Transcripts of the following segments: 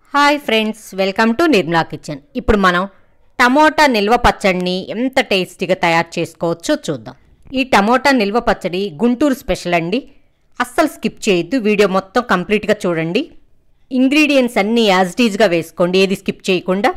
hi friends welcome to Nirmala kitchen ఇప్పుడు మనం tomato నిల్వ పచ్చడిని ఎంత టేస్టీగా తయారు చేసుకోవచ్చో చూద్దాం ఈ టమోటా నిల్వ పచ్చడి గుంటూరు స్పెషల్ అండి అస్సలు స్కిప్ చేయొద్దు వీడియో మొత్తం కంప్లీట్గా చూడండి ఇంగ్రీడియంట్స్ అన్నీ యాజ్ టీజ్గా వేసుకోండి ఏది స్కిప్ చేయకుండా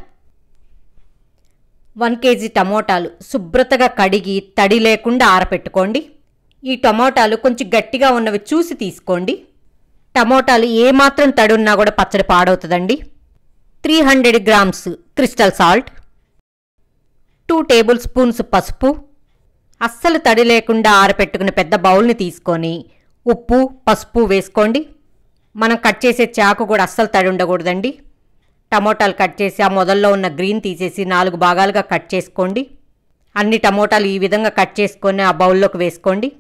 వన్ కేజీ టమోటాలు శుభ్రతగా కడిగి తడి లేకుండా ఆరపెట్టుకోండి ఈ టమోటాలు కొంచెం గట్టిగా ఉన్నవి చూసి తీసుకోండి టమోటాలు ఏమాత్రం తడి ఉన్నా కూడా పచ్చడి పాడవుతుందండి three hundred grams crystal salt two tablespoons పసుపు అస్సలు తడి లేకుండా ఆరపెట్టుకున్న పెద్ద బౌల్ని తీసుకొని ఉప్పు పసుపు వేసుకోండి మనం కట్ చేసే చాకు కూడా అస్సలు తడి ఉండకూడదండి టమోటాలు కట్ చేసి ఆ మొదల్లో ఉన్న గ్రీన్ తీసేసి నాలుగు భాగాలుగా కట్ చేసుకోండి అన్ని టమోటాలు ఈ విధంగా కట్ చేసుకొని ఆ బౌల్లోకి వేసుకోండి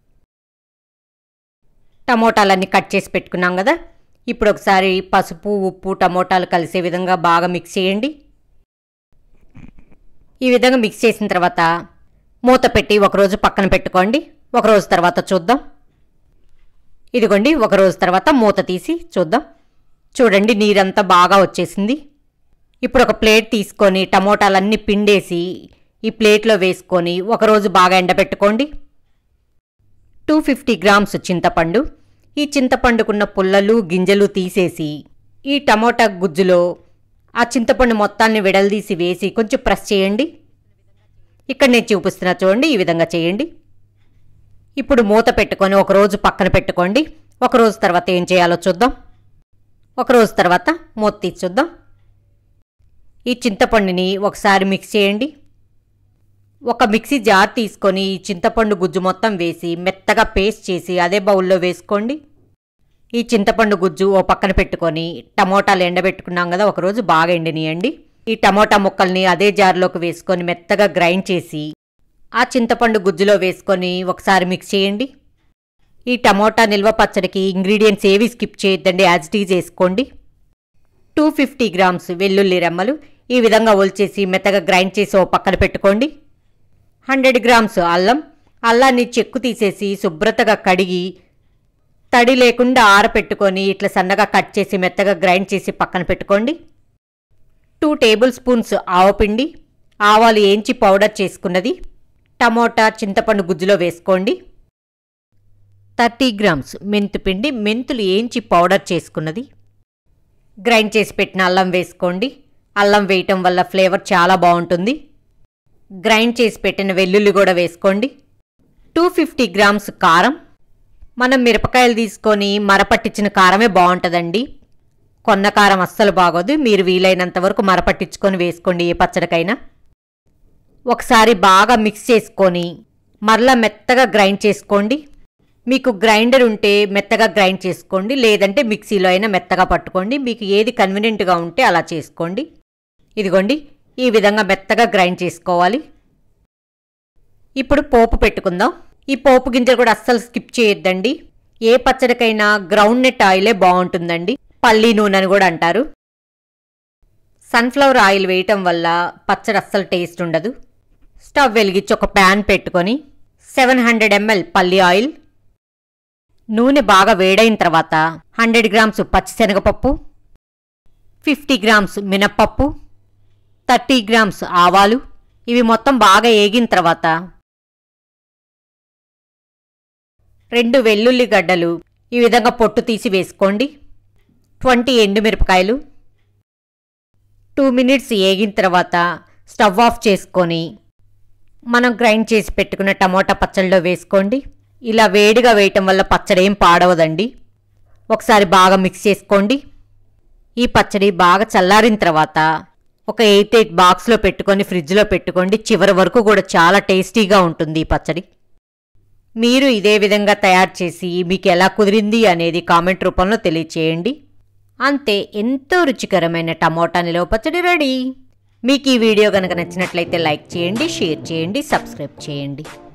టమోటాలన్నీ కట్ చేసి పెట్టుకున్నాం కదా ఇప్పుడు ఒకసారి పసుపు ఉప్పు టమోటాలు కలిసే విధంగా బాగా మిక్స్ చేయండి ఈ విధంగా మిక్స్ చేసిన తర్వాత మూత పెట్టి ఒకరోజు పక్కన పెట్టుకోండి ఒకరోజు తర్వాత చూద్దాం ఇదిగోండి ఒకరోజు తర్వాత మూత తీసి చూద్దాం చూడండి నీరంతా బాగా వచ్చేసింది ఇప్పుడు ఒక ప్లేట్ తీసుకొని టమోటాలన్నీ పిండేసి ఈ ప్లేట్లో వేసుకొని ఒకరోజు బాగా ఎండబెట్టుకోండి టూ ఫిఫ్టీ గ్రామ్స్ చింతపండు ఈ చింతపండుకున్న పుల్లలు గింజలు తీసేసి ఈ టమోటా గుజ్జులో ఆ చింతపండు మొత్తాన్ని విడలదీసి వేసి కొంచెం ప్రెస్ చేయండి ఇక్కడ నేను చూపిస్తున్నా చూడండి ఈ విధంగా చేయండి ఇప్పుడు మూత పెట్టుకొని ఒకరోజు పక్కన పెట్టుకోండి ఒకరోజు తర్వాత ఏం చేయాలో చూద్దాం ఒకరోజు తర్వాత మూత తీసి చూద్దాం ఈ చింతపండుని ఒకసారి మిక్స్ చేయండి ఒక మిక్సీ జార్ తీసుకొని ఈ చింతపండు గుజ్జు మొత్తం వేసి మెత్తగా పేస్ట్ చేసి అదే బౌల్లో వేసుకోండి ఈ చింతపండు గుజ్జు ఓ పక్కన పెట్టుకొని టమోటాలు ఎండబెట్టుకున్నాం కదా ఒకరోజు బాగా ఎండినియండి ఈ టమోటా ముక్కల్ని అదే జార్లోకి వేసుకొని మెత్తగా గ్రైండ్ చేసి ఆ చింతపండు గుజ్జులో వేసుకొని ఒకసారి మిక్స్ చేయండి ఈ టమోటా నిల్వ పచ్చడికి ఇంగ్రీడియంట్స్ ఏవి స్కిప్ చేయొద్దండి యాజ్ టీజ్ వేసుకోండి టూ ఫిఫ్టీ గ్రామ్స్ వెల్లుల్లి రెమ్మలు ఈ విధంగా ఒలిచేసి మెత్తగా గ్రైండ్ చేసి ఓ పక్కన పెట్టుకోండి హండ్రెడ్ గ్రామ్స్ అల్లం అల్లాన్ని చెక్కు తీసేసి శుభ్రతగా కడిగి తడి లేకుండా ఆరపెట్టుకొని ఇట్లా సన్నగా కట్ చేసి మెత్తగా గ్రైండ్ చేసి పక్కన పెట్టుకోండి టూ టేబుల్ స్పూన్స్ ఆవపిండి ఆవాలు ఏంచి పౌడర్ చేసుకున్నది టమోటా చింతపండు గుజ్జులో వేసుకోండి థర్టీ గ్రామ్స్ మెంతుపిండి మెంతులు ఏంచి పౌడర్ చేసుకున్నది గ్రైండ్ చేసి పెట్టిన అల్లం వేసుకోండి అల్లం వేయటం వల్ల ఫ్లేవర్ చాలా బాగుంటుంది గ్రైండ్ చేసి పెట్టిన వెల్లుల్లి కూడా వేసుకోండి టూ ఫిఫ్టీ గ్రామ్స్ కారం మనం మిరపకాయలు తీసుకొని మరపట్టించిన కారమే బాగుంటుందండి కొన్న కారం అస్సలు బాగోదు మీరు వీలైనంత వరకు మరపట్టించుకొని వేసుకోండి ఏ పచ్చడికైనా ఒకసారి బాగా మిక్స్ చేసుకొని మరలా మెత్తగా గ్రైండ్ చేసుకోండి మీకు గ్రైండర్ ఉంటే మెత్తగా గ్రైండ్ చేసుకోండి లేదంటే మిక్సీలో అయినా మెత్తగా పట్టుకోండి మీకు ఏది కన్వీనియంట్గా ఉంటే అలా చేసుకోండి ఇదిగోండి ఈ విధంగా మెత్తగా గ్రైండ్ చేసుకోవాలి ఇప్పుడు పోపు పెట్టుకుందాం ఈ పోపు గింజలు కూడా అస్సలు స్కిప్ చేయొద్దండి ఏ పచ్చడికైనా గ్రౌండ్ నెట్ ఆయిలే బాగుంటుందండి పల్లీ నూనె అని కూడా అంటారు సన్ఫ్లవర్ ఆయిల్ వేయటం వల్ల పచ్చడి అస్సలు టేస్ట్ ఉండదు స్టవ్ వెలిగించి ఒక ప్యాన్ పెట్టుకొని సెవెన్ హండ్రెడ్ ఎంఎల్ పల్లి ఆయిల్ నూనె బాగా వేడైన తర్వాత హండ్రెడ్ గ్రామ్స్ పచ్చిశనగపప్పు ఫిఫ్టీ గ్రామ్స్ మినప్పప్పు థర్టీ గ్రామ్స్ ఆవాలు ఇవి మొత్తం బాగా ఏగిన తర్వాత రెండు వెల్లుల్లి గడ్డలు ఈ విధంగా పొట్టు తీసి వేసుకోండి ట్వంటీ ఎండుమిరపకాయలు టూ మినిట్స్ ఏగిన తర్వాత స్టవ్ ఆఫ్ చేసుకొని మనం గ్రైండ్ చేసి పెట్టుకున్న టమోటా పచ్చడిలో వేసుకోండి ఇలా వేడిగా వేయటం వల్ల పచ్చడి ఏం పాడవదండి ఒకసారి బాగా మిక్స్ చేసుకోండి ఈ పచ్చడి బాగా చల్లారిన తర్వాత ఒక ఎయిట్ ఎయిట్ బాక్స్లో పెట్టుకొని ఫ్రిడ్జ్లో పెట్టుకోండి చివరి వరకు కూడా చాలా టేస్టీగా ఉంటుంది ఈ పచ్చడి మీరు ఇదే విధంగా తయారు చేసి మీకు ఎలా కుదిరింది అనేది కామెంట్ రూపంలో తెలియచేయండి అంతే ఎంతో రుచికరమైన టమోటా నిలవ పచ్చడి రెడీ మీకు ఈ వీడియో కనుక నచ్చినట్లయితే లైక్ చేయండి షేర్ చేయండి సబ్స్క్రైబ్ చేయండి